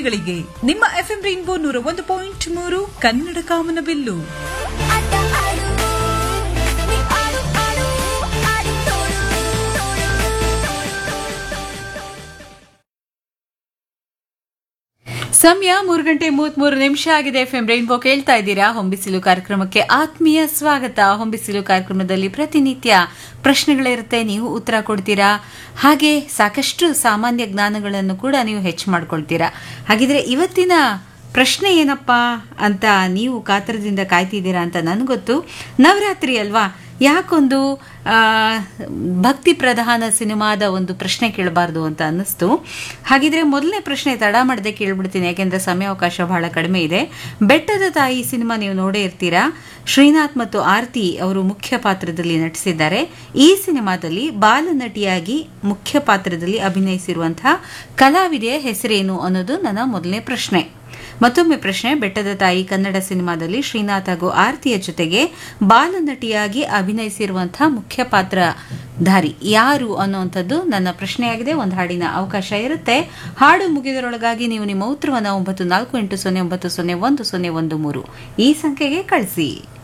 ಸುದ್ದಿಗಳಿಗೆ ನಿಮ್ಮ FM rainbow ನೂರ ಒಂದು ಪಾಯಿಂಟ್ ಮೂರು ಕನ್ನಡ ಕಾಮನಬಿಲ್ಲು ಆಟ ಆಡು ನೀ ಆಡು ಆಡು ಆಡಿ ತೋರು ಸಮಯ ಮೂರು ಗಂಟೆ ಮೂವತ್ಮೂರು ನಿಮಿಷ ಆಗಿದೆ ಎಫ್ ಎಂ ರೈನ್ಬೋ ಕೇಳ್ತಾ ಇದ್ದೀರಾ ಹೊಂಬಿಸಿಲು ಕಾರ್ಯಕ್ರಮಕ್ಕೆ ಆತ್ಮೀಯ ಸ್ವಾಗತ ಹೊಂಬಿಸಿಲು ಕಾರ್ಯಕ್ರಮದಲ್ಲಿ ಪ್ರತಿನಿತ್ಯ ಪ್ರಶ್ನೆಗಳಿರುತ್ತೆ ನೀವು ಉತ್ತರ ಕೊಡ್ತೀರಾ ಹಾಗೆ ಸಾಕಷ್ಟು ಸಾಮಾನ್ಯ ಜ್ಞಾನಗಳನ್ನು ಕೂಡ ನೀವು ಹೆಚ್ಚು ಮಾಡ್ಕೊಳ್ತೀರಾ ಹಾಗಿದ್ರೆ ಇವತ್ತಿನ ಪ್ರಶ್ನೆ ಏನಪ್ಪಾ ಅಂತ ನೀವು ಕಾತರದಿಂದ ಕಾಯ್ತಿದ್ದೀರಾ ಅಂತ ನನಗೊತ್ತು ನವರಾತ್ರಿ ಅಲ್ವಾ ಯಾಕೊಂದು ಆ, ಭಕ್ತಿ ಪ್ರಧಾನ ಸಿನಿಮಾದ ಒಂದು ಪ್ರಶ್ನೆ ಕೇಳಬಾರ್ದು ಅಂತ ಅನ್ನಿಸ್ತು ಹಾಗಿದ್ರೆ ಮೊದಲನೇ ಪ್ರಶ್ನೆ ತಡ ಮಾಡದೆ ಕೇಳ್ಬಿಡ್ತೀನಿ ಯಾಕೆಂದ್ರೆ ಸಮಯಾವಕಾಶ ಬಹಳ ಕಡಿಮೆ ಇದೆ ಬೆಟ್ಟದ ತಾಯಿ ಸಿನಿಮಾ ನೀವು ನೋಡೇ ಇರ್ತೀರಾ ಶ್ರೀನಾಥ್ ಮತ್ತು ಆರ್ತಿ ಅವರು ಮುಖ್ಯ ಪಾತ್ರದಲ್ಲಿ ನಟಿಸಿದ್ದಾರೆ ಈ ಸಿನಿಮಾದಲ್ಲಿ ಬಾಲನಟಿಯಾಗಿ ಮುಖ್ಯ ಪಾತ್ರದಲ್ಲಿ ಅಭಿನಯಿಸಿರುವಂತಹ ಕಲಾವಿದೆಯ ಹೆಸರೇನು ಅನ್ನೋದು ನನ್ನ ಮೊದಲನೇ ಪ್ರಶ್ನೆ ಮತ್ತೊಮ್ಮೆ ಪ್ರಶ್ನೆ ಬೆಟ್ಟದ ತಾಯಿ ಕನ್ನಡ ಸಿನಿಮಾದಲ್ಲಿ ಶ್ರೀನಾಥ್ ಹಾಗೂ ಆರ್ತಿಯ ಜೊತೆಗೆ ಬಾಲನಟಿಯಾಗಿ ಅಭಿನಯಿಸಿರುವಂತಹ ಮುಖ್ಯ ಪಾತ್ರಧಾರಿ ಯಾರು ಅನ್ನುವಂಥದ್ದು ನನ್ನ ಪ್ರಶ್ನೆಯಾಗಿದೆ ಒಂದು ಹಾಡಿನ ಅವಕಾಶ ಇರುತ್ತೆ ಹಾಡು ಮುಗಿದರೊಳಗಾಗಿ ನೀವು ನಿಮ್ಮ ಉತ್ತರವನ್ನು ಒಂಬತ್ತು ನಾಲ್ಕು ಎಂಟು ಸೊನ್ನೆ ಒಂಬತ್ತು ಸೊನ್ನೆ ಒಂದು ಸೊನ್ನೆ ಒಂದು ಮೂರು ಈ ಸಂಖ್ಯೆಗೆ ಕಳಿಸಿ